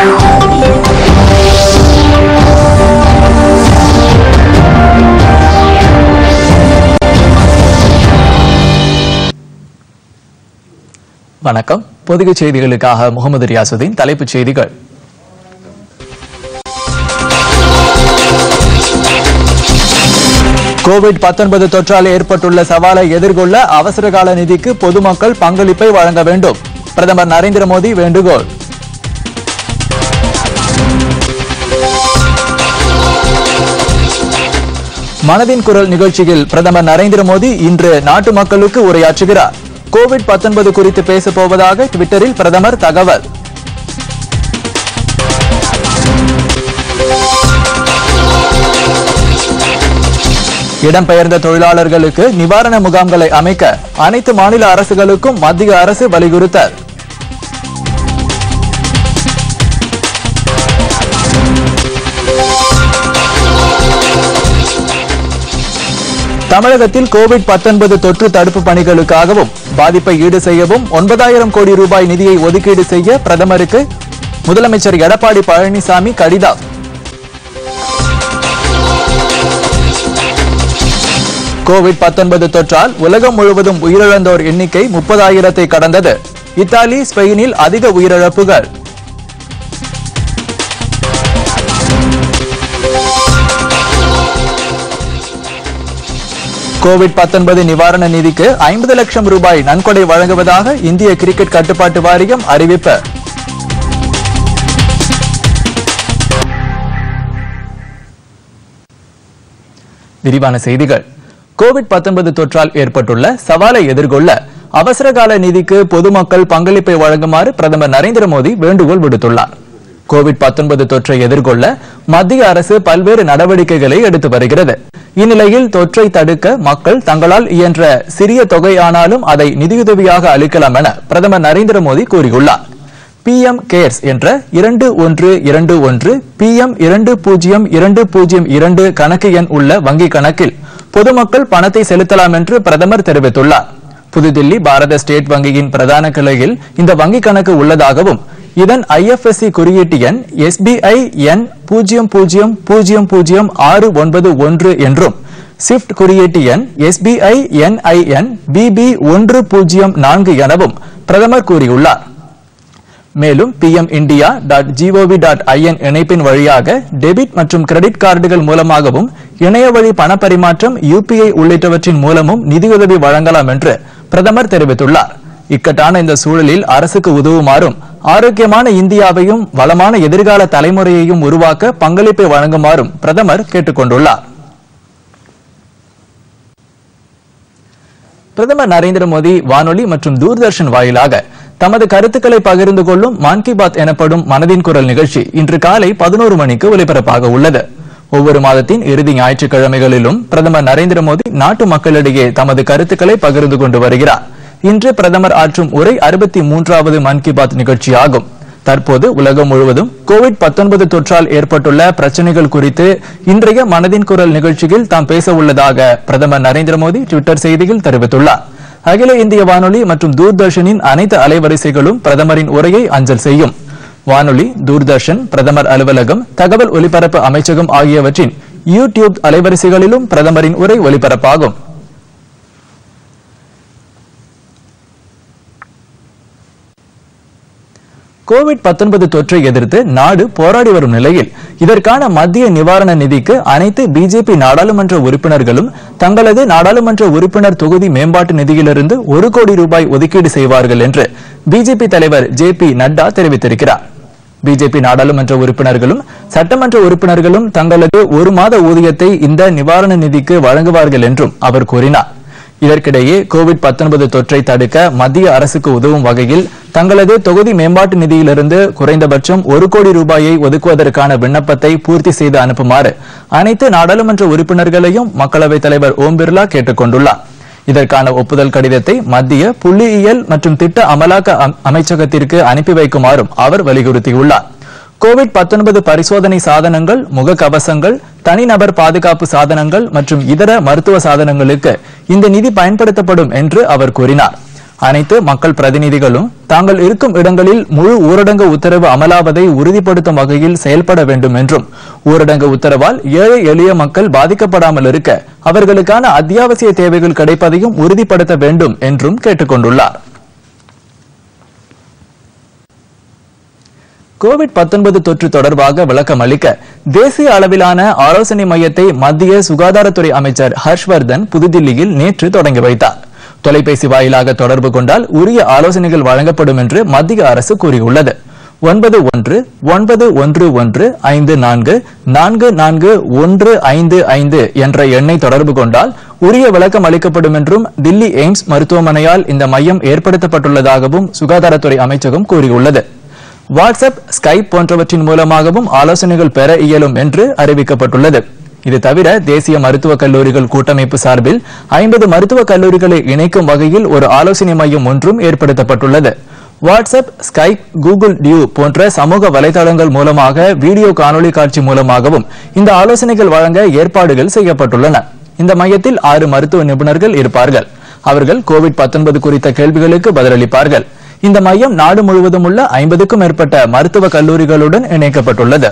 வணக்கம் பொதிகை செய்திகளுக்காக முகமது ரியாசுதீன் தலைப்புச் செய்திகள் கோவிட் 19 தொற்றால் ஏற்பட்டுள்ள சவாலை எதிர்கொள்ள அவசரகால நிதிக்கு பொதுமக்கள் பங்களிப்பை வழங்க வேண்டும் பிரதமர் நரேந்திர மோடி வேண்டுகோள் மனதின் குரல் நிகழ்ச்சியில் பிரதமர் நரேந்திர மோடி இன்று நாட்டு மக்களுக்கு உரையாற்றுகிறார் கோவிட் 19 குறித்து பேசப் போவதாக ட்விட்டரில் பிரதமர் தகவல் இடம்பெயர்ந்த தொழிலாளர்களுக்கு நிவாரண முகாம்களை அமைக்க அனைத்து மாநில அரசுகளுக்கும் மத்திய அரசு வலியுறுத்தல் தமிழகத்தில் கோவிட் 19 தொற்று தடுப்பு பணிகளுக்காகவும் பாதிப்பை ஈடு செய்யவும் ஒன்பதாயிரம் கோடி ரூபாய் நிதியை ஒதுக்கீடு செய்ய பிரதமருக்கு முதலமைச்சர் எடப்பாடி பழனிசாமி கடிதம் கோவிட் 19 தொற்றால் உலகம் முழுவதும் உயிரிழந்தோர் எண்ணிக்கை முப்பதாயிரத்தை கடந்தது இத்தாலி ஸ்பெயினில் அதிக உயிரிழப்புகள் கோவிட் 19 நிவாரண நிதிக்கு ஐம்பது லட்சம் ரூபாய் நன்கொடை வழங்குவதாக இந்திய கிரிக்கெட் கட்டுப்பாட்டு வாரியம் அறிவிப்பு விரிவான செய்திகள் கோவிட் 19 தொற்றால் ஏற்பட்டுள்ள சவாலை எதிர்கொள்ள அவசரகால நிதிக்கு பொதுமக்கள் பங்களிப்பை வழங்குமாறு பிரதமர் நரேந்திர மோடி வேண்டுகோள் விடுத்துள்ளார் கோவிட் 19 தொற்றை எதிர்கொள்ள மத்திய அரசு பல்வேறு நடவடிக்கைகளை எடுத்து வருகிறது இந்நிலையில் தொற்றை தடுக்க மக்கள் தங்களால் இயன்ற சிறிய தொகையானாலும் அதை நிதியுதவியாக அளிக்கலாம் என பிரதமர் நரேந்திர மோடி கூறியுள்ளார் பிஎம் கேர்ஸ் என்ற இரண்டு ஒன்று இரண்டு ஒன்று பிஎம் இரண்டு பூஜ்ஜியம் இரண்டு பூஜ்ஜியம் இரண்டு கணக்கு எண் உள்ள வங்கி கணக்கில் பொதுமக்கள் பணத்தை செலுத்தலாம் என்று பிரதமர் தெரிவித்துள்ளார் புதுதில்லி பாரத ஸ்டேட் வங்கியின் பிரதான கிளையில் இந்த வங்கி கணக்கு உள்ளதாகவும் இதன் ஐஎஃப்எஸ்சி குறியீட்டு எண் எஸ்பிஐ எண் பூஜ்ஜியம் பூஜ்ஜியம் பூஜ்ஜியம் பூஜ்ஜியம் ஆறு ஒன்பது ஒன்று என்றும் ஸ்விஃப்ட் குறியீட்டு எண் எஸ்பிஐ என்ஐஎன் பிபி ஒன்று பூஜ்ஜியம் நான்கு எனவும் பிரதமர் கூறியுள்ளார் மேலும் PM India dot GOV dot IN இணைப்பின் வழியாக டெபிட் மற்றும் கிரெடிட் கார்டுகள் மூலமாகவும் இணைய வழி பணப்பரிமாற்றம் யுபிஐ உள்ளிட்டவற்றின் மூலமும் நிதியுதவி வழங்கலாம் என்று பிரதமர் தெரிவித்துள்ளார் இக்கட்டான இந்த சூழலில் அரசுக்கு உதவுமாறும் ஆரோக்கியமான இந்தியாவையும் வளமான எதிர்கால தலைமுறையையும் உருவாக்க பங்களிப்பை வழங்குமாறும் பிரதமர் கேட்டுக் கொண்டுள்ளார் பிரதமர் நரேந்திர மோடி வானொலி மற்றும் தூர்தர்ஷன் வாயிலாக தமது கருத்துக்களை பகிர்ந்து கொள்ளும் மான் கி பாத் எனப்படும் மனதின் குரல் நிகழ்ச்சி இன்று காலை பதினோரு மணிக்கு ஒலிபரப்பாக உள்ளது ஒவ்வொரு மாதத்தின் இறுதி ஞாயிற்றுக்கிழமைகளிலும் பிரதமர் நரேந்திர மோடி நாட்டு மக்களிடையே தமது கருத்துக்களை பகிர்ந்து கொண்டு வருகிறார் இன்று பிரதமர் ஆற்றும் உரை அறுபத்தி மூன்றாவது மன் கி பாத் நிகழ்ச்சியாகும் தற்போது உலகம் முழுவதும் கோவிட் 19 தொற்றால் ஏற்பட்டுள்ள பிரச்சனைகள் குறித்து இன்றைய மனதின் குரல் நிகழ்ச்சியில் தாம் பேச உள்ளதாக பிரதமர் நரேந்திர மோடி ட்விட்டர் செய்தியில் தெரிவித்துள்ளார் அகில இந்திய வானொலி மற்றும் தூர்தர்ஷனின் அனைத்து அலைவரிசைகளும் பிரதமரின் உரையை அஞ்சல் செய்யும் வானொலி தூர்தர்ஷன் பிரதமர் அலுவலகம் தகவல் ஒலிபரப்பு அமைச்சகம் ஆகியவற்றின் யூ டியூப் அலைவரிசைகளிலும் பிரதமரின் உரை ஒலிபரப்பாகும் கோவிட் 19 தொற்றை எதிர்த்து நாடு போராடி வரும் நிலையில் இதற்கான மத்திய நிவாரண நிதிக்கு அனைத்து பிஜேபி நாடாளுமன்ற உறுப்பினர்களும் தங்களது நாடாளுமன்ற உறுப்பினர் தொகுதி மேம்பாட்டு நிதியிலிருந்து ஒரு கோடி ரூபாய் ஒதுக்கீடு செய்வார்கள் என்று பிஜேபி தலைவர் ஜே பி நட்டா தெரிவித்திருக்கிறார் பிஜேபி நாடாளுமன்ற உறுப்பினர்களும் சட்டமன்ற உறுப்பினர்களும் தங்களது ஒரு மாத ஊதியத்தை இந்த நிவாரண நிதிக்கு வழங்குவார்கள் என்றும் அவர் கூறினார் இதற்கிடையே கோவிட் 19 தொற்றை தடுக்க மத்திய அரசுக்கு உதவும் வகையில் தங்களது தொகுதி மேம்பாட்டு நிதியிலிருந்து குறைந்தபட்சம் ஒரு கோடி ரூபாயை ஒதுக்குவதற்கான விண்ணப்பத்தை பூர்த்தி செய்து அனுப்புமாறு அனைத்து நாடாளுமன்ற உறுப்பினர்களையும் மக்களவைத் தலைவர் ஓம் பிர்லா கேட்டுக் கொண்டுள்ளார் இதற்கான ஒப்புதல் கடிதத்தை மத்திய புள்ளியியல் மற்றும் திட்ட அமலாக்க அம்- அமைச்சகத்திற்கு அனுப்பி வைக்குமாறும் அவர் வலியுறுத்தியுள்ளார் கோவிட் 19 பரிசோதனை சாதனங்கள் முகக்கவசங்கள் தனிநபர் பாதுகாப்பு சாதனங்கள் மற்றும் இதர மருத்துவ சாதனங்களுக்கு இந்த நிதி பயன்படுத்தப்படும் என்று அவர் கூறினார் அனைத்து மக்கள் பிரதிநிதிகளும் தாங்கள் இருக்கும் இடங்களில் முழு ஊரடங்கு உத்தரவு அமலாவதை உறுதிப்படுத்தும் வகையில் செயல்பட வேண்டும் என்றும் ஊரடங்கு உத்தரவால் ஏழை எளிய மக்கள் பாதிக்கப்படாமல் இருக்க அவர்களுக்கான அத்தியாவசிய தேவைகள் கிடைப்பதையும் உறுதிப்படுத்த வேண்டும் என்றும் கேட்டுக் கொண்டுள்ளார் கோவிட் 19 தொற்று தொடர்பாக விளக்கம் அளிக்க தேசிய அளவிலான ஆலோசனை மையத்தை மத்திய சுகாதாரத்துறை அமைச்சர் ஹர்ஷ்வர்தன் புதுதில்லியில் நேற்று தொடங்கி வைத்தார் தொலைபேசி வாயிலாக தொடர்பு கொண்டால் உரிய ஆலோசனைகள் வழங்கப்படும் என்று மத்திய அரசு கூறியுள்ளது ஒன்பது ஒன்று ஒன்பது ஒன்று ஒன்று ஐந்து நான்கு நான்கு நான்கு ஒன்று ஐந்து ஐந்து என்ற எண்ணை தொடர்பு கொண்டால் உரிய விளக்கம் அளிக்கப்படும் என்றும் தில்லி எய்ம்ஸ் மருத்துவமனையால் இந்த மையம் ஏற்படுத்தப்பட்டுள்ளதாகவும் சுகாதாரத்துறை அமைச்சகம் கூறியுள்ளது வாட்ஸ்அப் ஸ்கைப் போன்றவற்றின் மூலமாகவும் ஆலோசனைகள் பெற இயலும் என்று அறிவிக்கப்பட்டுள்ளது இது தவிர தேசிய மருத்துவக் கல்லூரிகள் கூட்டமைப்பு சார்பில் ஐம்பது மருத்துவக் கல்லூரிகளை இணைக்கும் வகையில் ஒரு ஆலோசனை மையம் ஒன்றும் ஏற்படுத்தப்பட்டுள்ளது வாட்ஸ்அப் ஸ்கைப் கூகுள் டியூ போன்ற சமூக வலைதளங்கள் மூலமாக வீடியோ காணொளி காட்சி மூலமாகவும் இந்த ஆலோசனைகள் வழங்க ஏற்பாடுகள் செய்யப்பட்டுள்ளன இந்த மையத்தில் ஆறு மருத்துவ நிபுணர்கள் இருப்பார்கள் அவர்கள் கோவிட் 19 குறித்த கேள்விகளுக்கு பதிலளிப்பார்கள் இந்த மையம் நாடு முழுவதும் உள்ள ஐம்பதுக்கும் மேற்பட்ட மருத்துவ கல்லூரிகளுடன் இணைக்கப்பட்டுள்ளது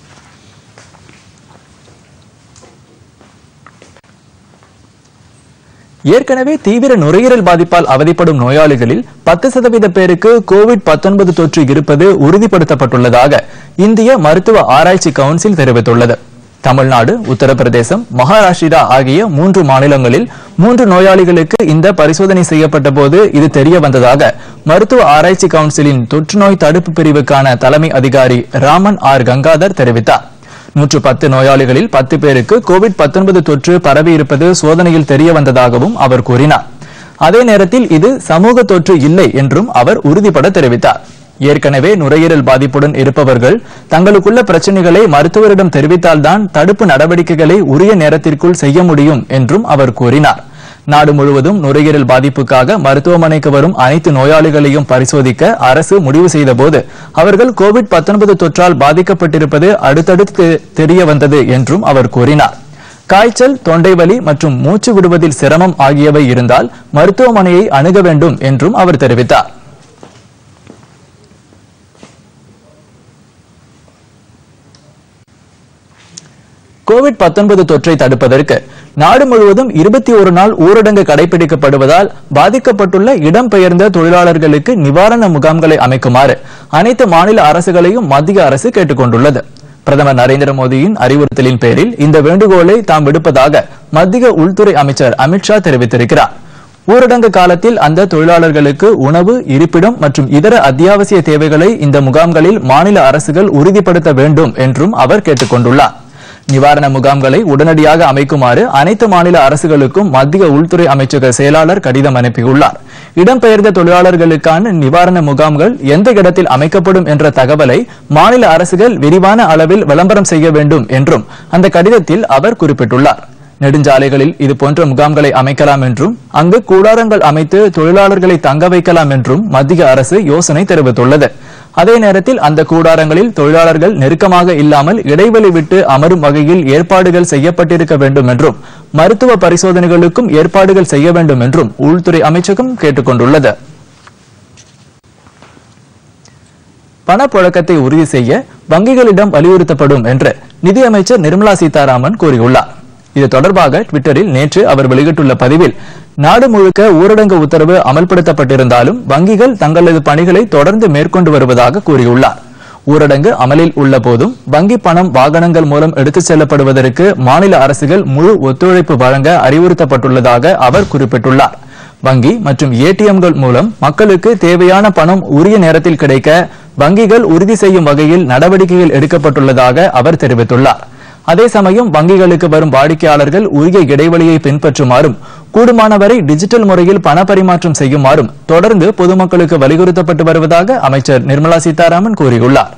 ஏற்கனவே தீவிர நுரையீரல் பாதிப்பால் அவதிப்படும் நோயாளிகளில் பத்து சதவீத பேருக்கு கோவிட் 19 தொற்று இருப்பது உறுதிப்படுத்தப்பட்டுள்ளதாக இந்திய மருத்துவ ஆராய்ச்சி கவுன்சில் தெரிவித்துள்ளது தமிழ்நாடு உத்தரப்பிரதேசம் மகாராஷ்டிரா ஆகிய மூன்று மாநிலங்களில் மூன்று நோயாளிகளுக்கு இந்த பரிசோதனை செய்யப்பட்ட போது இது தெரிய வந்ததாக மருத்துவ ஆராய்ச்சி கவுன்சிலின் தொற்றுநோய் தடுப்பு பிரிவுக்கான தலைமை அதிகாரி ராமன் ஆர் கங்காதர் தெரிவித்தார் நூற்று பத்து நோயாளிகளில் பத்து பேருக்கு கோவிட் 19 தொற்று பரவியிருப்பது சோதனையில் தெரிய வந்ததாகவும் அவர் கூறினார் அதே நேரத்தில் இது சமூக தொற்று இல்லை என்றும் அவர் உறுதிபட தெரிவித்தார் ஏற்கனவே நுரையீரல் பாதிப்புடன் இருப்பவர்கள் தங்களுக்குள்ள பிரச்சனைகளை மருத்துவரிடம் தெரிவித்தால்தான் தடுப்பு நடவடிக்கைகளை உரிய நேரத்திற்குள் செய்ய முடியும் என்றும் அவர் கூறினார் நாடு முழுவதும் நுரையீரல் பாதிப்புக்காக மருத்துவமனைக்கு வரும் அனைத்து நோயாளிகளையும் பரிசோதிக்க அரசு முடிவு செய்தபோது அவர்கள் கோவிட் 19 தொற்றால் பாதிக்கப்பட்டிருப்பது அடுத்தடுத்து தெரிய வந்தது என்றும் அவர் கூறினார் காய்ச்சல் தொண்டை வலி மற்றும் மூச்சு விடுவதில் சிரமம் ஆகியவை இருந்தால் மருத்துவமனையை அணுக வேண்டும் என்றும் அவர் தெரிவித்தார் கோவிட் 19 தொற்றை தடுப்பதற்கு நாடு முழுவதும் இருபத்தி ஒரு நாள் ஊரடங்கு கடைபிடிக்கப்படுவதால் பாதிக்கப்பட்டுள்ள இடம்பெயர்ந்த தொழிலாளர்களுக்கு நிவாரண முகாம்களை அமைக்குமாறு அனைத்து மாநில அரசுகளையும் மத்திய அரசு கேட்டுக் கொண்டுள்ளது பிரதமர் நரேந்திர மோடியின் அறிவுறுத்தலின் பேரில் இந்த வேண்டுகோளை தாம் விடுப்பதாக மத்திய உள்துறை அமைச்சர் அமித்ஷா தெரிவித்திருக்கிறார் ஊரடங்கு காலத்தில் அந்த தொழிலாளர்களுக்கு உணவு இருப்பிடம் மற்றும் இதர அத்தியாவசிய தேவைகளை இந்த முகாம்களில் மாநில அரசுகள் உறுதிப்படுத்த வேண்டும் என்றும் அவர் கேட்டுக் கொண்டுள்ளார் நிவாரண முகாம்களை உடனடியாக அமைக்குமாறு அனைத்து மாநில அரசுகளுக்கும் மத்திய உள்துறை அமைச்சக செயலாளர் கடிதம் அனுப்பியுள்ளார் இடம்பெயர்ந்த தொழிலாளர்களுக்கான நிவாரண முகாம்கள் எந்த இடத்தில் அமைக்கப்படும் என்ற தகவலை மாநில அரசுகள் விரிவான அளவில் விளம்பரம் செய்ய வேண்டும் என்றும் அந்த கடிதத்தில் அவர் குறிப்பிட்டுள்ளார் நெடுஞ்சாலைகளில் இது போன்ற முகாம்களை அமைக்கலாம் என்றும் அங்கு கூடாரங்கள் அமைத்து தொழிலாளர்களை தங்க வைக்கலாம் என்றும் மத்திய அரசு யோசனை தெரிவித்துள்ளது அதே நேரத்தில் அந்த கூடாரங்களில் தொழிலாளர்கள் நெருக்கமாக இல்லாமல் இடைவெளி விட்டு அமரும் வகையில் ஏற்பாடுகள் செய்யப்பட்டிருக்க வேண்டும் என்றும் மருத்துவ பரிசோதனைகளுக்கும் ஏற்பாடுகள் செய்ய வேண்டும் என்றும் உள்துறை அமைச்சகம் கேட்டுக் கொண்டுள்ளது பணப்புழக்கத்தை உறுதி செய்ய வங்கிகளிடம் வலியுறுத்தப்படும் என்று நிதியமைச்சர் நிர்மலா சீதாராமன் கூறியுள்ளார் இது தொடர்பாக ட்விட்டரில் நேற்று அவர் வெளியிட்டுள்ள பதிவில் நாடு முழுக்க ஊரடங்கு உத்தரவு அமல்படுத்தப்பட்டிருந்தாலும் வங்கிகள் தங்களது பணிகளை தொடர்ந்து மேற்கொண்டு வருவதாக கூறியுள்ளார் ஊரடங்கு அமலில் உள்ள போதும் வங்கி பணம் வாகனங்கள் மூலம் எடுத்துச் செல்லப்படுவதற்கு மாநில அரசுகள் முழு ஒத்துழைப்பு வழங்க அறிவுறுத்தப்பட்டுள்ளதாக அவர் குறிப்பிட்டுள்ளார் வங்கி மற்றும் ஏடிஎம்கள் மூலம் மக்களுக்கு தேவையான பணம் உரிய நேரத்தில் கிடைக்க வங்கிகள் உறுதி செய்யும் வகையில் நடவடிக்கைகள் எடுக்கப்பட்டுள்ளதாக அவர் தெரிவித்துள்ளார் அதே சமயம் வங்கிகளுக்கு வரும் வாடிக்கையாளர்கள் உரிய இடைவெளியை பின்பற்றுமாறும் கூடுமானவரை டிஜிட்டல் முறையில் பண பரிமாற்றம் செய்யுமாறும் தொடர்ந்து பொதுமக்களுக்கு வலியுறுத்தப்பட்டு வருவதாக அமைச்சர் நிர்மலா சீதாராமன் கூறியுள்ளார்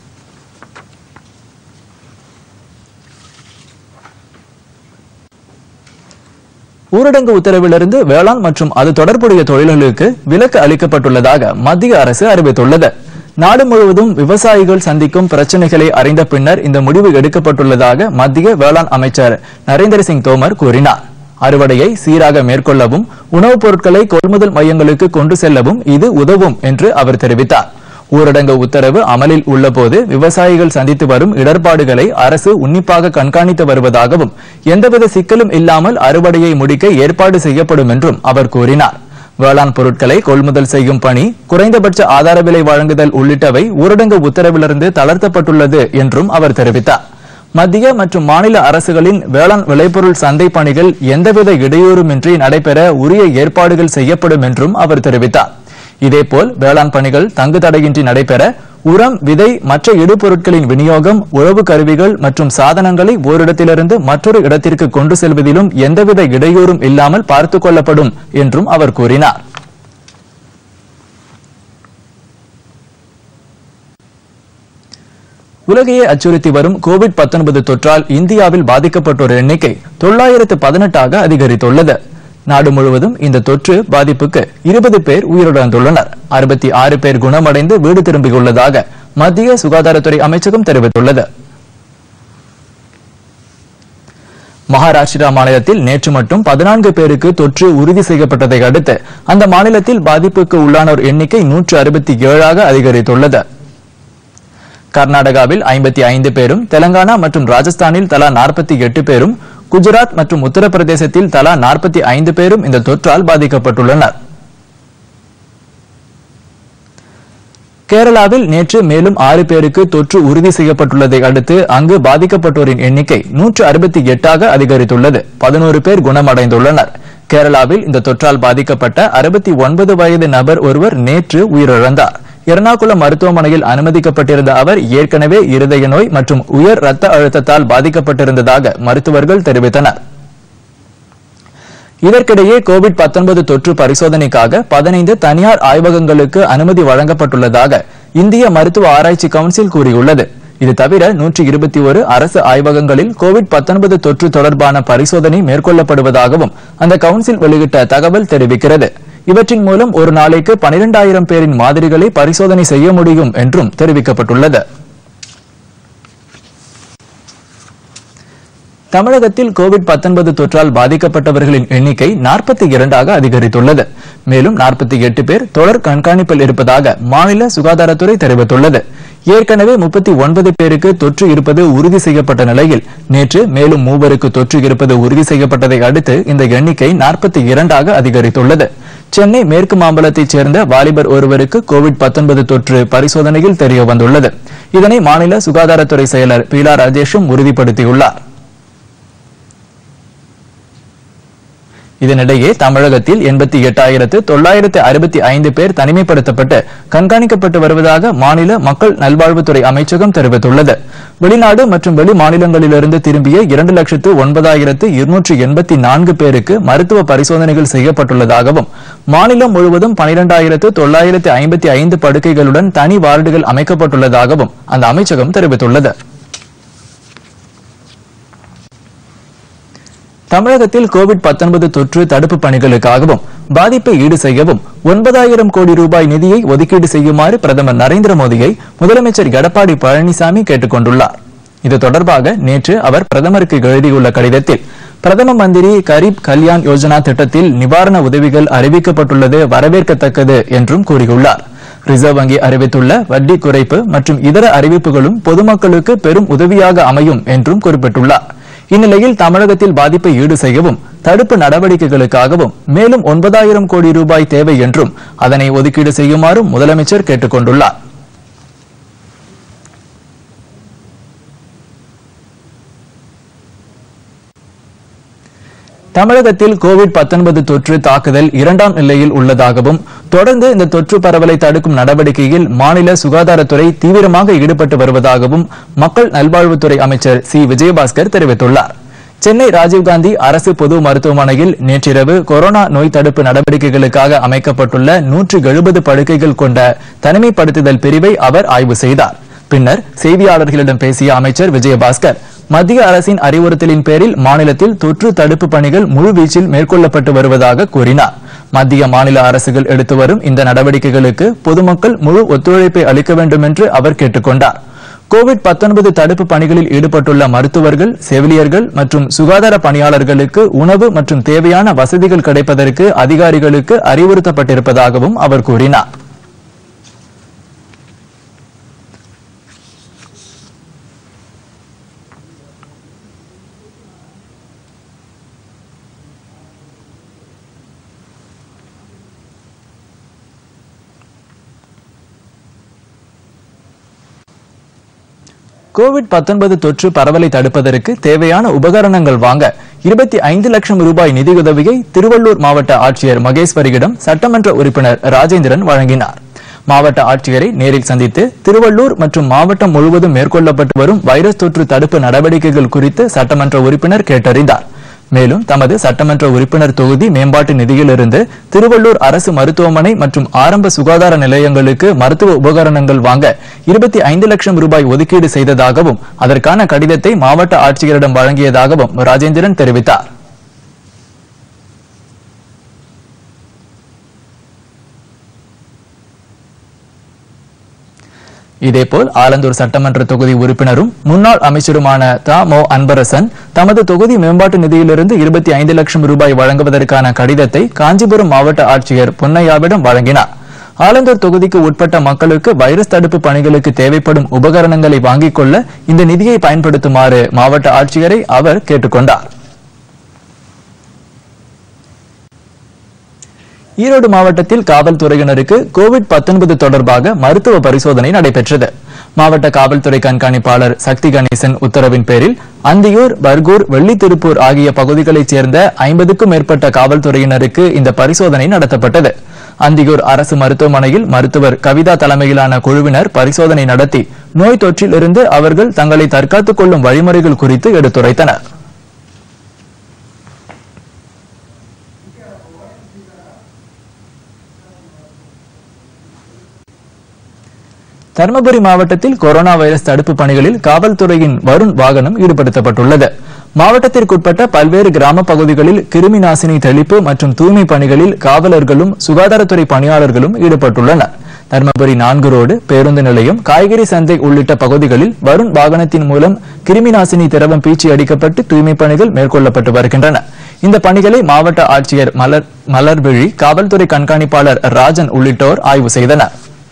ஊரடங்கு உத்தரவிலிருந்து வேளாண் மற்றும் அது தொடர்புடைய தொழில்களுக்கு விலக்கு அளிக்கப்பட்டுள்ளதாக மத்திய அரசு அறிவித்துள்ளது நாடு முழுவதும் விவசாயிகள் சந்திக்கும் பிரச்சனைகளை அறிந்த பின்னர் இந்த முடிவு எடுக்கப்பட்டுள்ளதாக மத்திய வேளாண் அமைச்சர் நரேந்திர சிங் தோமர் கூறினார் அறுவடையை சீராக மேற்கொள்ளவும் உணவுப் பொருட்களை கொள்முதல் மையங்களுக்கு கொண்டு செல்லவும் இது உதவும் என்று அவர் தெரிவித்தார் ஊரடங்கு உத்தரவு அமலில் உள்ளபோது விவசாயிகள் சந்தித்து வரும் இடர்பாடுகளை அரசு உன்னிப்பாக கண்காணித்து வருவதாகவும் எந்தவித சிக்கலும் இல்லாமல் அறுவடையை முடிக்க ஏற்பாடு செய்யப்படும் என்றும் அவர் கூறினார் வேளாண் பொருட்களை கொள்முதல் செய்யும் பணி குறைந்தபட்ச ஆதார விலை வழங்குதல் உள்ளிட்டவை ஊரடங்கு உத்தரவிலிருந்து தளர்த்தப்பட்டுள்ளது என்றும் அவர் தெரிவித்தார் மத்திய மற்றும் மாநில அரசுகளின் வேளாண் விளைபொருள் சந்தை பணிகள் எந்தவித இடையூறுமின்றி நடைபெற உரிய ஏற்பாடுகள் செய்யப்படும் என்றும் அவர் தெரிவித்தார் இதேபோல் வேளாண் பணிகள் தங்கு தடையின்றி நடைபெற உரம் விதை மற்ற இடுபொருட்களின் விநியோகம் உழவு கருவிகள் மற்றும் சாதனங்களை ஓரிடத்திலிருந்து மற்றொரு இடத்திற்கு கொண்டு செல்வதிலும் எந்தவித இடையூறும் இல்லாமல் பார்த்துக் கொள்ளப்படும் என்றும் அவர் கூறினார் உலகையே அச்சுறுத்தி வரும் கோவிட் 19 தொற்றால் இந்தியாவில் பாதிக்கப்பட்டோர் எண்ணிக்கை தொள்ளாயிரத்து பதினெட்டாக அதிகரித்துள்ளது நாடு முழுவதும் இந்த தொற்று பாதிப்புக்கு இருபது பேர் உயிரிழந்துள்ளனர் அறுபத்தி ஆறு பேர் குணமடைந்து வீடு திரும்பியுள்ளதாக மத்திய சுகாதாரத்துறை அமைச்சகம் தெரிவித்துள்ளது மகாராஷ்டிரா மாநிலத்தில் நேற்று மட்டும் பதினான்கு பேருக்கு தொற்று உறுதி செய்யப்பட்டதை அடுத்து அந்த மாநிலத்தில் பாதிப்புக்கு உள்ளானோர் எண்ணிக்கை நூற்று அறுபத்தி ஏழாக அதிகரித்துள்ளது கர்நாடகாவில் ஐம்பத்தி ஐந்து பேரும் தெலங்கானா மற்றும் ராஜஸ்தானில் தலா நாற்பத்தி எட்டு பேரும் குஜராத் மற்றும் உத்தரப்பிரதேசத்தில் தலா நாற்பத்தி ஐந்து பேரும் இந்த தொற்றால் பாதிக்கப்பட்டுள்ளனர் கேரளாவில் நேற்று மேலும் ஆறு பேருக்கு தொற்று உறுதி செய்யப்பட்டுள்ளதை அடுத்து அங்கு பாதிக்கப்பட்டோரின் எண்ணிக்கை நூற்று அறுபத்தி எட்டாக அதிகரித்துள்ளது பதினோரு பேர் குணமடைந்துள்ளனர் கேரளாவில் இந்த தொற்றால் பாதிக்கப்பட்ட அறுபத்தி ஒன்பது வயது நபர் ஒருவர் நேற்று உயிரிழந்தார் எர்ணாகுளம் மருத்துவமனையில் அனுமதிக்கப்பட்டிருந்த அவர் ஏற்கனவே இருதய நோய் மற்றும் உயர் ரத்த அழுத்தத்தால் பாதிக்கப்பட்டிருந்ததாக மருத்துவர்கள் தெரிவித்தனர் இதற்கிடையே கோவிட் 19 தொற்று பரிசோதனைக்காக பதினைந்து தனியார் ஆய்வகங்களுக்கு அனுமதி வழங்கப்பட்டுள்ளதாக இந்திய மருத்துவ ஆராய்ச்சி கவுன்சில் கூறியுள்ளது இது தவிர நூற்றி இருபத்தி ஒரு அரசு ஆய்வகங்களில் கோவிட் 19 தொற்று தொடர்பான பரிசோதனை மேற்கொள்ளப்படுவதாகவும் அந்த கவுன்சில் வெளியிட்ட தகவல் தெரிவிக்கிறது இவற்றின் மூலம் ஒரு நாளைக்கு பனிரெண்டாயிரம் பேரின் மாதிரிகளை பரிசோதனை செய்ய முடியும் என்றும் தெரிவிக்கப்பட்டுள்ளது தமிழகத்தில் கோவிட் 19 தொற்றால் பாதிக்கப்பட்டவர்களின் எண்ணிக்கை நாற்பத்தி இரண்டாக அதிகரித்துள்ளது மேலும் நாற்பத்தி எட்டு பேர் தொடர் கண்காணிப்பில் இருப்பதாக மாநில சுகாதாரத்துறை தெரிவித்துள்ளது ஏற்கனவே முப்பத்தி ஒன்பது பேருக்கு தொற்று இருப்பது உறுதி செய்யப்பட்ட நிலையில் நேற்று மேலும் மூவருக்கு தொற்று இருப்பது உறுதி செய்யப்பட்டதை அடுத்து இந்த எண்ணிக்கை நாற்பத்தி இரண்டாக அதிகரித்துள்ளது சென்னை மேற்கு மாம்பலத்தைச் சேர்ந்த வாலிபர் ஒருவருக்கு கோவிட் 19 தொற்று பரிசோதனையில் தெரிய வந்துள்ளது இதனை மாநில சுகாதாரத்துறை செயலர் பீலா ராஜேஷும் உறுதிப்படுத்தியுள்ளார் இதனிடையே தமிழகத்தில் எண்பத்தி எட்டாயிரத்து தொள்ளாயிரத்து அறுபத்தி ஐந்து பேர் தனிமைப்படுத்தப்பட்டு கண்காணிக்கப்பட்டு வருவதாக மாநில மக்கள் நல்வாழ்வுத்துறை அமைச்சகம் தெரிவித்துள்ளது வெளிநாடு மற்றும் வெளி மாநிலங்களிலிருந்து திரும்பிய இரண்டு லட்சத்து ஒன்பதாயிரத்து இருநூற்று எண்பத்தி நான்கு பேருக்கு மருத்துவ பரிசோதனைகள் செய்யப்பட்டுள்ளதாகவும் மாநிலம் முழுவதும் பனிரெண்டாயிரத்து தொள்ளாயிரத்து ஐம்பத்தி ஐந்து படுக்கைகளுடன் தனி வார்டுகள் அமைக்கப்பட்டுள்ளதாகவும் அந்த அமைச்சகம் தெரிவித்துள்ளது தமிழகத்தில் கோவிட் 19 தொற்று தடுப்பு பணிகளுக்காகவும் பாதிப்பை ஈடு செய்யவும் ஒன்பதாயிரம் கோடி ரூபாய் நிதியை ஒதுக்கீடு செய்யுமாறு பிரதமர் நரேந்திர மோடியை முதலமைச்சர் எடப்பாடி பழனிசாமி கேட்டுக் கொண்டுள்ளார் இது தொடர்பாக நேற்று அவர் பிரதமருக்கு எழுதியுள்ள கடிதத்தில் பிரதம மந்திரி கரீப் கல்யாண் யோஜனா திட்டத்தில் நிவாரண உதவிகள் அறிவிக்கப்பட்டுள்ளது வரவேற்கத்தக்கது என்றும் கூறியுள்ளார் ரிசர்வ் வங்கி அறிவித்துள்ள வட்டி குறைப்பு மற்றும் இதர அறிவிப்புகளும் பொதுமக்களுக்கு பெரும் உதவியாக அமையும் என்றும் குறிப்பிட்டுள்ளார் இந்நிலையில் தமிழகத்தில் பாதிப்பை ஈடு செய்யவும் தடுப்பு நடவடிக்கைகளுக்காகவும் மேலும் ஒன்பதாயிரம் கோடி ரூபாய் தேவை என்றும் அதனை ஒதுக்கீடு செய்யுமாறும் முதலமைச்சர் கேட்டுக் கொண்டுள்ளார் தமிழகத்தில் கோவிட் 19 தொற்று தாக்குதல் இரண்டாம் நிலையில் உள்ளதாகவும் தொடர்ந்து இந்த தொற்று பரவலை தடுக்கும் நடவடிக்கையில் மாநில சுகாதாரத்துறை தீவிரமாக ஈடுபட்டு வருவதாகவும் மக்கள் நல்வாழ்வுத்துறை அமைச்சர் சி விஜயபாஸ்கர் தெரிவித்துள்ளார் சென்னை ராஜீவ்காந்தி அரசு பொது மருத்துவமனையில் நேற்றிரவு கொரோனா நோய் தடுப்பு நடவடிக்கைகளுக்காக அமைக்கப்பட்டுள்ள நூற்று எழுபது படுக்கைகள் கொண்ட தனிமைப்படுத்துதல் பிரிவை அவர் ஆய்வு செய்தார் பின்னர் செய்தியாளர்களிடம் பேசிய அமைச்சர் விஜயபாஸ்கர் மத்திய அரசின் அறிவுறுத்தலின் பேரில் மாநிலத்தில் தொற்று தடுப்பு பணிகள் முழுவீச்சில் மேற்கொள்ளப்பட்டு வருவதாக கூறினார் மத்திய மாநில அரசுகள் எடுத்து வரும் இந்த நடவடிக்கைகளுக்கு பொதுமக்கள் முழு ஒத்துழைப்பை அளிக்க வேண்டும் என்று அவர் கேட்டுக் கொண்டார் கோவிட் 19 தடுப்பு பணிகளில் ஈடுபட்டுள்ள மருத்துவர்கள் செவிலியர்கள் மற்றும் சுகாதார பணியாளர்களுக்கு உணவு மற்றும் தேவையான வசதிகள் கிடைப்பதற்கு அதிகாரிகளுக்கு அறிவுறுத்தப்பட்டிருப்பதாகவும் அவர் கூறினார் கோவிட் 19 தொற்று பரவலை தடுப்பதற்கு தேவையான உபகரணங்கள் வாங்க இருபத்தி ஐந்து லட்சம் ரூபாய் நிதியுதவியை திருவள்ளூர் மாவட்ட ஆட்சியர் மகேஸ்வரியிடம் சட்டமன்ற உறுப்பினர் ராஜேந்திரன் வழங்கினார் மாவட்ட ஆட்சியரை நேரில் சந்தித்து திருவள்ளூர் மற்றும் மாவட்டம் முழுவதும் மேற்கொள்ளப்பட்டு வரும் வைரஸ் தொற்று தடுப்பு நடவடிக்கைகள் குறித்து சட்டமன்ற உறுப்பினர் கேட்டறிந்தார் மேலும் தமது சட்டமன்ற உறுப்பினர் தொகுதி மேம்பாட்டு நிதியிலிருந்து திருவள்ளூர் அரசு மருத்துவமனை மற்றும் ஆரம்ப சுகாதார நிலையங்களுக்கு மருத்துவ உபகரணங்கள் வாங்க இருபத்தி ஐந்து லட்சம் ரூபாய் ஒதுக்கீடு செய்ததாகவும் அதற்கான கடிதத்தை மாவட்ட ஆட்சியரிடம் வழங்கியதாகவும் ராஜேந்திரன் தெரிவித்தார் இதேபோல் ஆலந்தூர் சட்டமன்ற தொகுதி உறுப்பினரும் முன்னாள் அமைச்சருமான த மோ அன்பரசன் தமது தொகுதி மேம்பாட்டு நிதியிலிருந்து இருபத்தி ஐந்து லட்சம் ரூபாய் வழங்குவதற்கான கடிதத்தை காஞ்சிபுரம் மாவட்ட ஆட்சியர் பொன்னையாவிடம் வழங்கினார் ஆலந்தூர் தொகுதிக்கு உட்பட்ட மக்களுக்கு வைரஸ் தடுப்பு பணிகளுக்கு தேவைப்படும் உபகரணங்களை வாங்கிக் கொள்ள இந்த நிதியை பயன்படுத்துமாறு மாவட்ட ஆட்சியரை அவர் கேட்டுக்கொண்டார் ஈரோடு மாவட்டத்தில் காவல்துறையினருக்கு கோவிட் 19 தொடர்பாக மருத்துவ பரிசோதனை நடைபெற்றது மாவட்ட காவல்துறை கண்காணிப்பாளர் சக்தி கணேசன் உத்தரவின் பேரில் அந்தியூர் பர்கூர் வெள்ளித்திருப்பூர் ஆகிய பகுதிகளைச் சேர்ந்த ஐம்பதுக்கும் மேற்பட்ட காவல்துறையினருக்கு இந்த பரிசோதனை நடத்தப்பட்டது அந்தியூர் அரசு மருத்துவமனையில் மருத்துவர் கவிதா தலைமையிலான குழுவினர் பரிசோதனை நடத்தி நோய் தொற்றிலிருந்து அவர்கள் தங்களை தற்காத்துக் கொள்ளும் வழிமுறைகள் குறித்து எடுத்துரைத்தனர் தருமபுரி மாவட்டத்தில் கொரோனா வைரஸ் தடுப்பு பணிகளில் காவல்துறையின் வருண் வாகனம் ஈடுபடுத்தப்பட்டுள்ளது மாவட்டத்திற்குட்பட்ட பல்வேறு கிராம பகுதிகளில் கிருமி நாசினி தெளிப்பு மற்றும் தூய்மை பணிகளில் காவலர்களும் சுகாதாரத்துறை பணியாளர்களும் ஈடுபட்டுள்ளனர் தருமபுரி நான்கு ரோடு பேருந்து நிலையம் காய்கறி சந்தை உள்ளிட்ட பகுதிகளில் வருண் வாகனத்தின் மூலம் கிருமி நாசினி திரவம் பீச்சி அடிக்கப்பட்டு தூய்மை பணிகள் மேற்கொள்ளப்பட்டு வருகின்றன இந்த பணிகளை மாவட்ட ஆட்சியர் மலர் மலர்விழி காவல்துறை கண்காணிப்பாளர் ராஜன் உள்ளிட்டோர் ஆய்வு செய்தனர்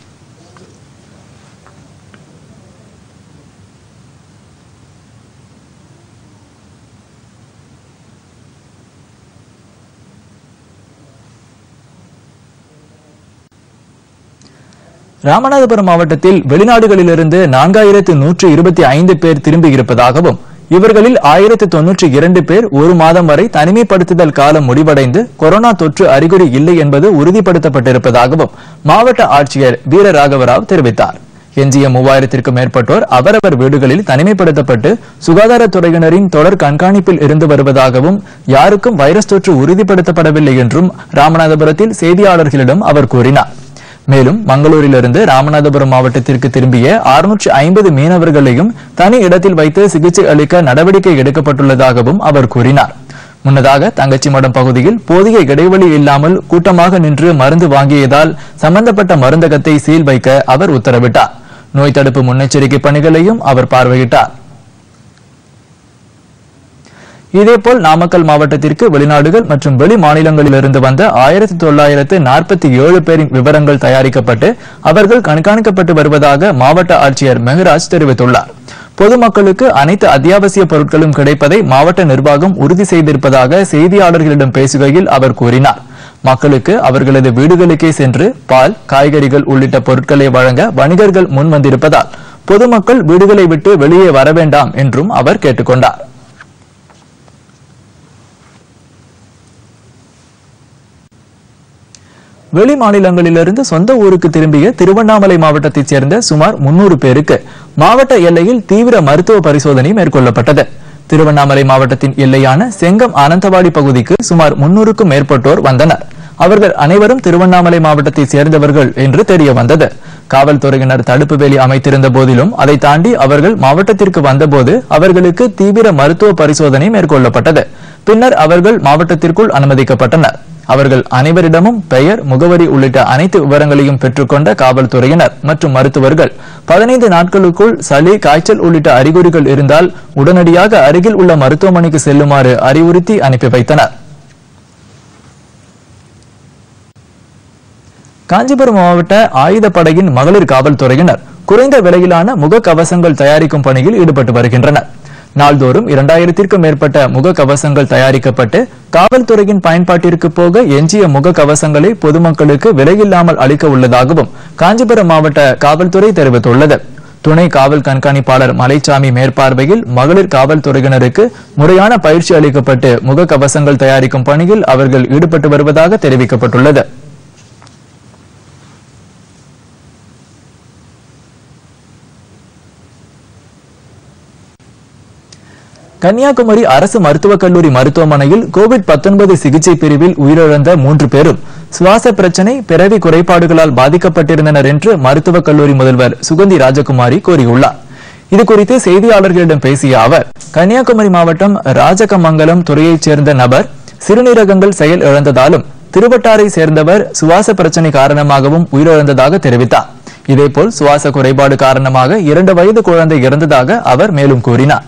ராமநாதபுரம் மாவட்டத்தில் வெளிநாடுகளிலிருந்து நான்காயிரத்து நூற்று இருபத்தி ஐந்து பேர் திரும்பியிருப்பதாகவும் இவர்களில் ஆயிரத்து தொன்னூற்றி இரண்டு பேர் ஒரு மாதம் வரை தனிமைப்படுத்துதல் காலம் முடிவடைந்து கொரோனா தொற்று அறிகுறி இல்லை என்பது உறுதிப்படுத்தப்பட்டிருப்பதாகவும் மாவட்ட ஆட்சியர் வீரராகவராவ் தெரிவித்தார் எஞ்சிய மூவாயிரத்திற்கும் மேற்பட்டோர் அவரவர் வீடுகளில் தனிமைப்படுத்தப்பட்டு சுகாதாரத்துறையினரின் தொடர் கண்காணிப்பில் இருந்து வருவதாகவும் யாருக்கும் வைரஸ் தொற்று உறுதிப்படுத்தப்படவில்லை என்றும் ராமநாதபுரத்தில் செய்தியாளர்களிடம் அவர் கூறினார் மேலும் மங்களூரிலிருந்து ராமநாதபுரம் மாவட்டத்திற்கு திரும்பிய 650 ஐம்பது மீனவர்களையும் தனி இடத்தில் வைத்து சிகிச்சை அளிக்க நடவடிக்கை எடுக்கப்பட்டுள்ளதாகவும் அவர் கூறினார் முன்னதாக தங்கச்சிமடம் பகுதியில் போதிய இடைவெளி இல்லாமல் கூட்டமாக நின்று மருந்து வாங்கியதால் சம்பந்தப்பட்ட மருந்தகத்தை சீல் வைக்க அவர் உத்தரவிட்டார் நோய் தடுப்பு முன்னெச்சரிக்கை பணிகளையும் அவர் பார்வையிட்டார் இதேபோல் நாமக்கல் மாவட்டத்திற்கு வெளிநாடுகள் மற்றும் வெளி மாநிலங்களிலிருந்து வந்த ஆயிரத்தி தொள்ளாயிரத்து நாற்பத்தி ஏழு பேரின் விவரங்கள் தயாரிக்கப்பட்டு அவர்கள் கண்காணிக்கப்பட்டு வருவதாக மாவட்ட ஆட்சியர் மெஹராஜ் தெரிவித்துள்ளார் பொதுமக்களுக்கு அனைத்து அத்தியாவசிய பொருட்களும் கிடைப்பதை மாவட்ட நிர்வாகம் உறுதி செய்திருப்பதாக செய்தியாளர்களிடம் பேசுகையில் அவர் கூறினார் மக்களுக்கு அவர்களது வீடுகளுக்கே சென்று பால் காய்கறிகள் உள்ளிட்ட பொருட்களை வழங்க வணிகர்கள் முன் வந்திருப்பதால் பொதுமக்கள் வீடுகளை விட்டு வெளியே வர வேண்டாம் என்றும் அவர் கேட்டுக்கொண்டார் வெளி மாநிலங்களிலிருந்து சொந்த ஊருக்கு திரும்பிய திருவண்ணாமலை மாவட்டத்தைச் சேர்ந்த சுமார் முன்னூறு பேருக்கு மாவட்ட எல்லையில் தீவிர மருத்துவ பரிசோதனை மேற்கொள்ளப்பட்டது திருவண்ணாமலை மாவட்டத்தின் எல்லையான செங்கம் ஆனந்தவாடி பகுதிக்கு சுமார் முன்னூறுக்கும் மேற்பட்டோர் வந்தனர் அவர்கள் அனைவரும் திருவண்ணாமலை மாவட்டத்தைச் சேர்ந்தவர்கள் என்று தெரிய வந்தது காவல்துறையினர் தடுப்பு வேலி அமைத்திருந்த போதிலும் அதை தாண்டி அவர்கள் மாவட்டத்திற்கு வந்தபோது அவர்களுக்கு தீவிர மருத்துவ பரிசோதனை மேற்கொள்ளப்பட்டது பின்னர் அவர்கள் மாவட்டத்திற்குள் அனுமதிக்கப்பட்டனர் அவர்கள் அனைவரிடமும் பெயர் முகவரி உள்ளிட்ட அனைத்து விவரங்களையும் பெற்றுக்கொண்ட காவல்துறையினர் மற்றும் மருத்துவர்கள் பதினைந்து நாட்களுக்குள் சளி காய்ச்சல் உள்ளிட்ட அறிகுறிகள் இருந்தால் உடனடியாக அருகில் உள்ள மருத்துவமனைக்கு செல்லுமாறு அறிவுறுத்தி அனுப்பி வைத்தனர் காஞ்சிபுரம் மாவட்ட ஆயுதப்படையின் மகளிர் காவல்துறையினர் குறைந்த விலையிலான முகக்கவசங்கள் தயாரிக்கும் பணியில் ஈடுபட்டு வருகின்றனர் நாள்தோறும் இரண்டாயிரத்திற்கும் மேற்பட்ட முகக்கவசங்கள் தயாரிக்கப்பட்டு காவல்துறையின் பயன்பாட்டிற்கு போக எஞ்சிய முகக்கவசங்களை பொதுமக்களுக்கு விலையில்லாமல் அளிக்க உள்ளதாகவும் காஞ்சிபுரம் மாவட்ட காவல்துறை தெரிவித்துள்ளது துணை காவல் கண்காணிப்பாளர் மலைச்சாமி மேற்பார்வையில் மகளிர் காவல்துறையினருக்கு முறையான பயிற்சி அளிக்கப்பட்டு முகக்கவசங்கள் தயாரிக்கும் பணியில் அவர்கள் ஈடுபட்டு வருவதாக தெரிவிக்கப்பட்டுள்ளது கன்னியாகுமரி அரசு மருத்துவக் கல்லூரி மருத்துவமனையில் கோவிட் 19 சிகிச்சை பிரிவில் உயிரிழந்த மூன்று பேரும் சுவாச பிரச்சனை பிறவி குறைபாடுகளால் பாதிக்கப்பட்டிருந்தனர் என்று மருத்துவக் கல்லூரி முதல்வர் சுகந்தி ராஜகுமாரி கூறியுள்ளார் இதுகுறித்து செய்தியாளர்களிடம் பேசிய அவர் கன்னியாகுமரி மாவட்டம் ராஜகமங்கலம் துறையைச் சேர்ந்த நபர் சிறுநீரகங்கள் செயல் இழந்ததாலும் திருவட்டாரை சேர்ந்தவர் சுவாச பிரச்சனை காரணமாகவும் உயிரிழந்ததாக தெரிவித்தார் இதேபோல் சுவாச குறைபாடு காரணமாக இரண்டு வயது குழந்தை இறந்ததாக அவர் மேலும் கூறினார்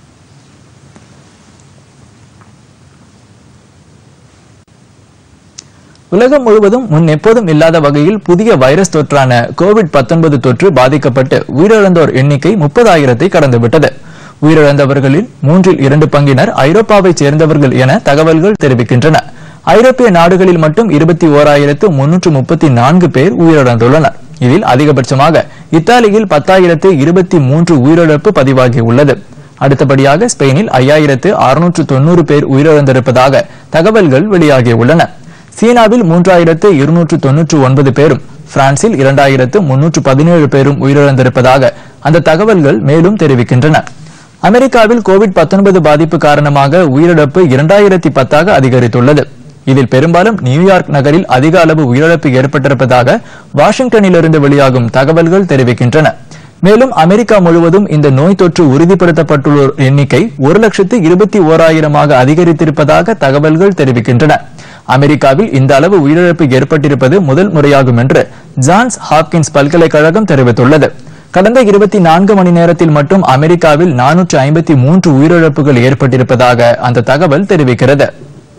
உலகம் முழுவதும் முன் எப்போதும் இல்லாத வகையில் புதிய வைரஸ் தொற்றான கோவிட் 19 தொற்று பாதிக்கப்பட்டு உயிரிழந்தோர் எண்ணிக்கை முப்பதாயிரத்தை கடந்துவிட்டது உயிரிழந்தவர்களில் மூன்றில் இரண்டு பங்கினர் ஐரோப்பாவைச் சேர்ந்தவர்கள் என தகவல்கள் தெரிவிக்கின்றன ஐரோப்பிய நாடுகளில் மட்டும் இருபத்தி ஓராயிரத்து முன்னூற்று முப்பத்தி நான்கு பேர் உயிரிழந்துள்ளனர் இதில் அதிகபட்சமாக இத்தாலியில் பத்தாயிரத்து இருபத்தி மூன்று உயிரிழப்பு பதிவாகியுள்ளது அடுத்தபடியாக ஸ்பெயினில் ஐயாயிரத்து அறுநூற்று தொன்னூறு பேர் உயிரிழந்திருப்பதாக தகவல்கள் வெளியாகியுள்ளன சீனாவில் மூன்றாயிரத்து இருநூற்று தொன்னூற்று ஒன்பது பேரும் பிரான்சில் இரண்டாயிரத்து முன்னூற்று பதினேழு பேரும் உயிரிழந்திருப்பதாக அந்த தகவல்கள் மேலும் தெரிவிக்கின்றன அமெரிக்காவில் கோவிட் 19 பாதிப்பு காரணமாக உயிரிழப்பு இரண்டாயிரத்தி பத்தாக அதிகரித்துள்ளது இதில் பெரும்பாலும் நியூயார்க் நகரில் அதிக அளவு உயிரிழப்பு ஏற்பட்டிருப்பதாக வாஷிங்டனிலிருந்து வெளியாகும் தகவல்கள் தெரிவிக்கின்றன மேலும் அமெரிக்கா முழுவதும் இந்த நோய் தொற்று உறுதிப்படுத்தப்பட்டுள்ளோர் எண்ணிக்கை ஒரு லட்சத்து இருபத்தி ஓராயிரமாக அதிகரித்திருப்பதாக தகவல்கள் தெரிவிக்கின்றன அமெரிக்காவில் இந்த அளவு உயிரிழப்பு ஏற்பட்டிருப்பது முதல் முறையாகும் என்று ஜான்ஸ் ஹாப்கின்ஸ் பல்கலைக்கழகம் தெரிவித்துள்ளது கடந்த இருபத்தி நான்கு மணி நேரத்தில் மட்டும் அமெரிக்காவில் நானூற்று ஐம்பத்தி மூன்று உயிரிழப்புகள் ஏற்பட்டிருப்பதாக அந்த தகவல் தெரிவிக்கிறது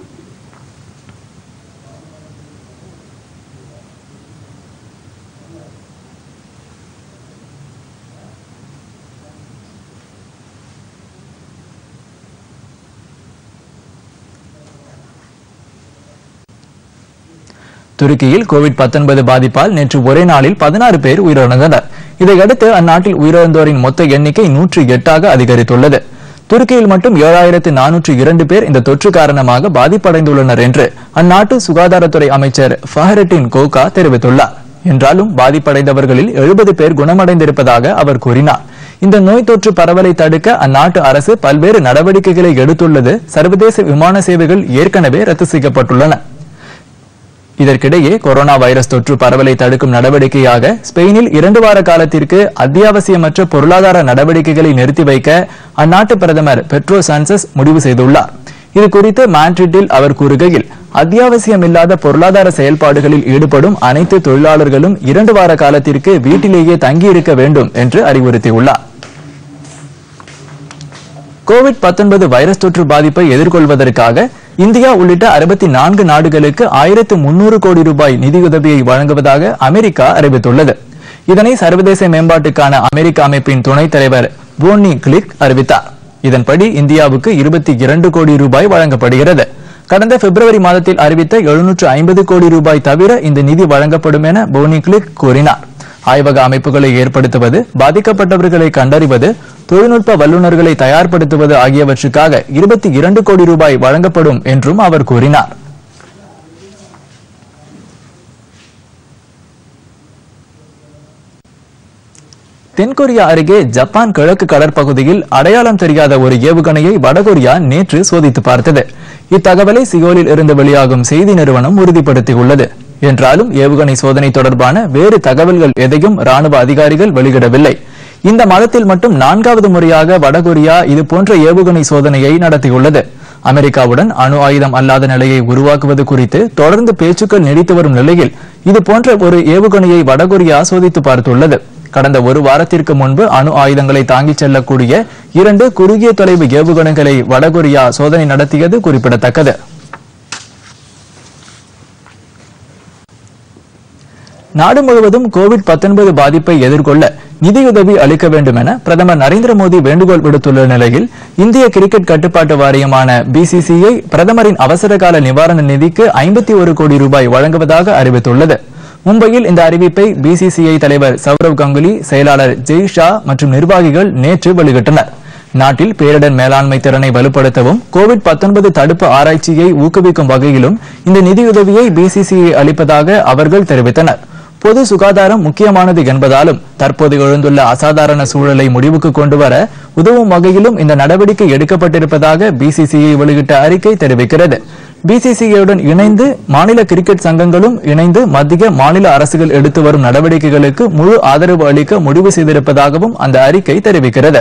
துருக்கியில் கோவிட் 19 பாதிப்பால் நேற்று ஒரே நாளில் பதினாறு பேர் உயிரிழந்தனர் இதையடுத்து அந்நாட்டில் உயிரிழந்தோரின் மொத்த எண்ணிக்கை நூற்று எட்டாக அதிகரித்துள்ளது துருக்கியில் மட்டும் ஏழாயிரத்து நானூற்று இரண்டு பேர் இந்த தொற்று காரணமாக பாதிப்படைந்துள்ளனர் என்று அந்நாட்டு சுகாதாரத்துறை அமைச்சர் ஃபஹரட்டின் கோகா தெரிவித்துள்ளார் என்றாலும் பாதிப்படைந்தவர்களில் எழுபது பேர் குணமடைந்திருப்பதாக அவர் கூறினார் இந்த நோய் தொற்று பரவலை தடுக்க அந்நாட்டு அரசு பல்வேறு நடவடிக்கைகளை எடுத்துள்ளது சர்வதேச விமான சேவைகள் ஏற்கனவே ரத்து செய்யப்பட்டுள்ளன இதற்கிடையே கொரோனா வைரஸ் தொற்று பரவலை தடுக்கும் நடவடிக்கையாக ஸ்பெயினில் இரண்டு வார காலத்திற்கு அத்தியாவசியமற்ற பொருளாதார நடவடிக்கைகளை நிறுத்தி வைக்க அந்நாட்டு பிரதமர் பெட்ரோ சான்சஸ் முடிவு செய்துள்ளார் இது குறித்து மாட்ரிட்டில் அவர் கூறுகையில் அத்தியாவசியமில்லாத பொருளாதார செயல்பாடுகளில் ஈடுபடும் அனைத்து தொழிலாளர்களும் இரண்டு வார காலத்திற்கு வீட்டிலேயே தங்கியிருக்க வேண்டும் என்று அறிவுறுத்தியுள்ளார் கோவிட் 19 வைரஸ் தொற்று பாதிப்பை எதிர்கொள்வதற்காக இந்தியா உள்ளிட்ட அறுபத்தி நான்கு நாடுகளுக்கு ஆயிரத்து முன்னூறு கோடி ரூபாய் நிதியுதவியை வழங்குவதாக அமெரிக்கா அறிவித்துள்ளது இதனை சர்வதேச மேம்பாட்டுக்கான அமெரிக்க அமைப்பின் துணைத் தலைவர் போன்னி கிளிக் அறிவித்தார் இதன்படி இந்தியாவுக்கு இருபத்தி இரண்டு கோடி ரூபாய் வழங்கப்படுகிறது கடந்த பிப்ரவரி மாதத்தில் அறிவித்த எழுநூற்று ஐம்பது கோடி ரூபாய் தவிர இந்த நிதி வழங்கப்படும் என போனி கிளிக் கூறினார் ஆய்வக அமைப்புகளை ஏற்படுத்துவது பாதிக்கப்பட்டவர்களை கண்டறிவது தொழில்நுட்ப வல்லுநர்களை தயார்படுத்துவது ஆகியவற்றுக்காக இருபத்தி இரண்டு கோடி ரூபாய் வழங்கப்படும் என்றும் அவர் கூறினார் தென்கொரியா அருகே ஜப்பான் கிழக்கு கடற்பகுதியில் அடையாளம் தெரியாத ஒரு ஏவுகணையை வடகொரியா நேற்று சோதித்து பார்த்தது இத்தகவலை சியோலில் இருந்து வெளியாகும் செய்தி நிறுவனம் உறுதிப்படுத்தியுள்ளது என்றாலும் ஏவுகணை சோதனை தொடர்பான வேறு தகவல்கள் எதையும் ராணுவ அதிகாரிகள் வெளியிடவில்லை இந்த மாதத்தில் மட்டும் நான்காவது முறையாக வடகொரியா இது போன்ற ஏவுகணை சோதனையை நடத்தியுள்ளது அமெரிக்காவுடன் அணு ஆயுதம் அல்லாத நிலையை உருவாக்குவது குறித்து தொடர்ந்து பேச்சுக்கள் நீடித்து வரும் நிலையில் இதுபோன்ற ஒரு ஏவுகணையை வடகொரியா சோதித்து பார்த்துள்ளது கடந்த ஒரு வாரத்திற்கு முன்பு அணு ஆயுதங்களை தாங்கிச் செல்லக்கூடிய இரண்டு குறுகிய தொலைவு ஏவுகணைகளை வடகொரியா சோதனை நடத்தியது குறிப்பிடத்தக்கது நாடு முழுவதும் கோவிட் 19 பாதிப்பை எதிர்கொள்ள நிதியுதவி அளிக்க வேண்டும் என பிரதமர் நரேந்திர மோடி வேண்டுகோள் விடுத்துள்ள நிலையில் இந்திய கிரிக்கெட் கட்டுப்பாட்டு வாரியமான பிசிசிஐ பிரதமரின் அவசரகால நிவாரண நிதிக்கு ஐம்பத்தி ஒரு கோடி ரூபாய் வழங்குவதாக அறிவித்துள்ளது மும்பையில் இந்த அறிவிப்பை பிசிசிஐ தலைவர் சௌரவ் கங்குலி செயலாளர் ஜெய் ஷா மற்றும் நிர்வாகிகள் நேற்று வெளியிட்டனர் நாட்டில் பேரிடர் மேலாண்மை திறனை வலுப்படுத்தவும் கோவிட் 19 தடுப்பு ஆராய்ச்சியை ஊக்குவிக்கும் வகையிலும் இந்த நிதியுதவியை பிசிசிஐ அளிப்பதாக அவர்கள் தெரிவித்தனர் பொது சுகாதாரம் முக்கியமானது என்பதாலும் தற்போது எழுந்துள்ள அசாதாரண சூழலை முடிவுக்கு கொண்டுவர உதவும் வகையிலும் இந்த நடவடிக்கை எடுக்கப்பட்டிருப்பதாக பிசிசிஐ வெளியிட்ட அறிக்கை தெரிவிக்கிறது பிசிசிஐயுடன் இணைந்து மாநில கிரிக்கெட் சங்கங்களும் இணைந்து மத்திய மாநில அரசுகள் எடுத்து வரும் நடவடிக்கைகளுக்கு முழு ஆதரவு அளிக்க முடிவு செய்திருப்பதாகவும் அந்த அறிக்கை தெரிவிக்கிறது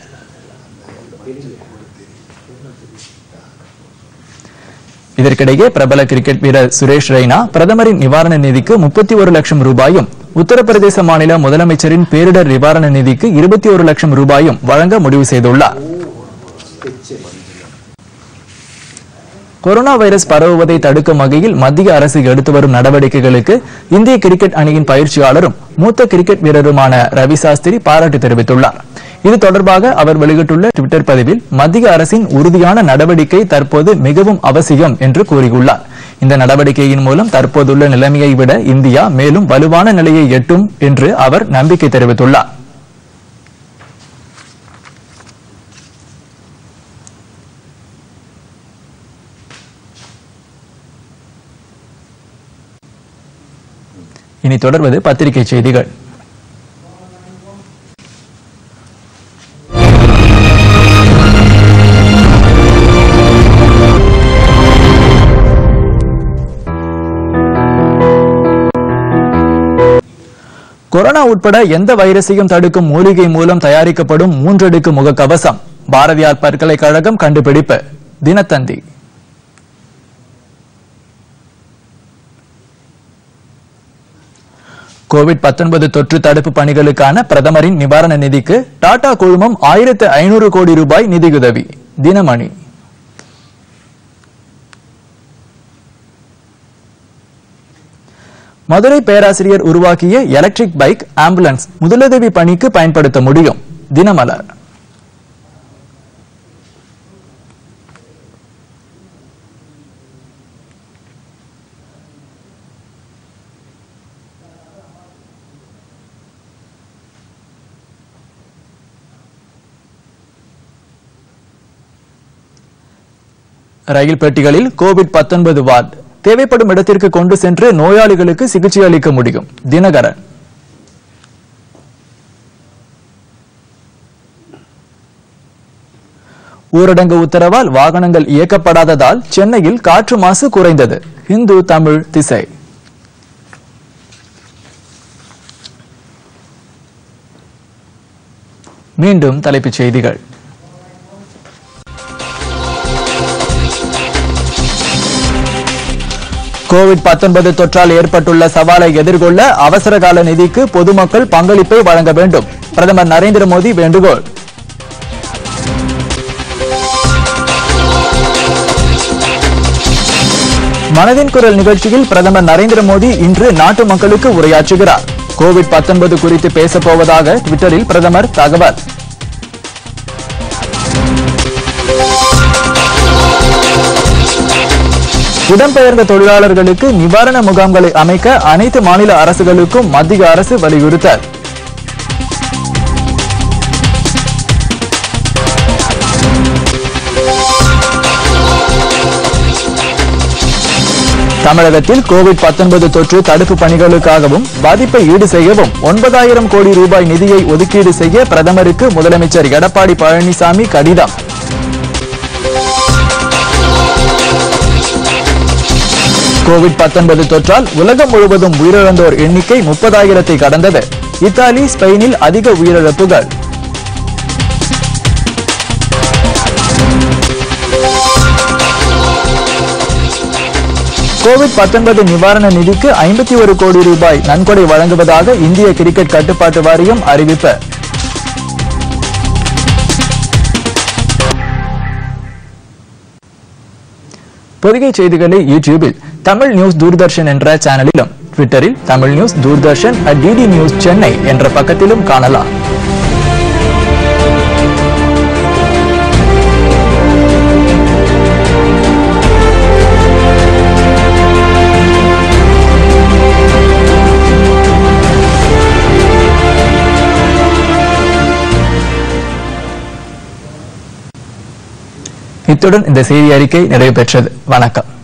இதற்கிடையே பிரபல கிரிக்கெட் வீரர் சுரேஷ் ரெய்னா பிரதமரின் நிவாரண நிதிக்கு முப்பத்தி ஒரு லட்சம் ரூபாயும் உத்தரப்பிரதேச மாநில முதலமைச்சரின் பேரிடர் நிவாரண நிதிக்கு இருபத்தி ஒரு லட்சம் ரூபாயும் வழங்க முடிவு செய்துள்ளார் கொரோனா வைரஸ் பரவுவதை தடுக்கும் வகையில் மத்திய அரசு எடுத்து வரும் நடவடிக்கைகளுக்கு இந்திய கிரிக்கெட் அணியின் பயிற்சியாளரும் மூத்த கிரிக்கெட் வீரருமான ரவி சாஸ்திரி பாராட்டு தெரிவித்துள்ளார் இது தொடர்பாக அவர் வெளியிட்டுள்ள டுவிட்டர் பதிவில் மத்திய அரசின் உறுதியான நடவடிக்கை தற்போது மிகவும் அவசியம் என்று கூறியுள்ளார் இந்த நடவடிக்கையின் மூலம் தற்போதுள்ள நிலைமையை விட இந்தியா மேலும் வலுவான நிலையை எட்டும் என்று அவர் நம்பிக்கை தெரிவித்துள்ளார் இனி தொடர்வது பத்திரிகை செய்திகள் கொரோனா உட்பட எந்த வைரஸையும் தடுக்கும் மூலிகை மூலம் தயாரிக்கப்படும் மூன்றடுக்கு முகக்கவசம் பாரதியார் பல்கலைக்கழகம் கண்டுபிடிப்பு தினத்தந்தி கோவிட் 19 தொற்று தடுப்பு பணிகளுக்கான பிரதமரின் நிவாரண நிதிக்கு டாடா குழுமம் ஆயிரத்து ஐநூறு கோடி ரூபாய் நிதியுதவி தினமணி மதுரை பேராசிரியர் உருவாக்கிய எலக்ட்ரிக் பைக் ஆம்புலன்ஸ் முதலுதவி பணிக்கு பயன்படுத்த முடியும் தினமலர் ரயில் பெட்டிகளில் கோவிட் 19 வார்டு தேவைப்படும் இடத்திற்கு கொண்டு சென்று நோயாளிகளுக்கு சிகிச்சை அளிக்க முடியும் தினகரன் ஊரடங்கு உத்தரவால் வாகனங்கள் இயக்கப்படாததால் சென்னையில் காற்று மாசு குறைந்தது இந்து தமிழ் திசை மீண்டும் தலைப்புச் செய்திகள் கோவிட் 19 தொற்றால் ஏற்பட்டுள்ள சவாலை எதிர்கொள்ள அவசரகால நிதிக்கு பொதுமக்கள் பங்களிப்பை வழங்க வேண்டும் பிரதமர் நரேந்திர மோடி வேண்டுகோள் மனதின் குரல் நிகழ்ச்சியில் பிரதமர் நரேந்திர மோடி இன்று நாட்டு மக்களுக்கு உரையாற்றுகிறார் கோவிட் 19 குறித்து பேசப் போவதாக ட்விட்டரில் பிரதமர் தகவல் இடம்பெயர்ந்த தொழிலாளர்களுக்கு நிவாரண முகாம்களை அமைக்க அனைத்து மாநில அரசுகளுக்கும் மத்திய அரசு வலியுறுத்தல் தமிழகத்தில் கோவிட் 19 தொற்று தடுப்பு பணிகளுக்காகவும் பாதிப்பை ஈடு செய்யவும் ஒன்பதாயிரம் கோடி ரூபாய் நிதியை ஒதுக்கீடு செய்ய பிரதமருக்கு முதலமைச்சர் எடப்பாடி பழனிசாமி கடிதம் கோவிட் 19 தொற்றால் உலகம் முழுவதும் உயிரிழந்தோர் எண்ணிக்கை முப்பதாயிரத்தை கடந்தது இத்தாலி ஸ்பெயினில் அதிக உயிரிழப்புகள் கோவிட் 19 நிவாரண நிதிக்கு ஐம்பத்தி ஒரு கோடி ரூபாய் நன்கொடை வழங்குவதாக இந்திய கிரிக்கெட் கட்டுப்பாட்டு வாரியம் அறிவிப்பு பொதிகை செய்திகளை யூடியூபில் தமிழ் நியூஸ் தூர்தர்ஷன் என்ற சேனலிலும் ட்விட்டரில் Tamil news Doordarshan at DD news Chennai என்ற பக்கத்திலும் காணலாம் இத்துடன் இந்த செய்தி அறிக்கை நிறைவு பெற்றது வணக்கம்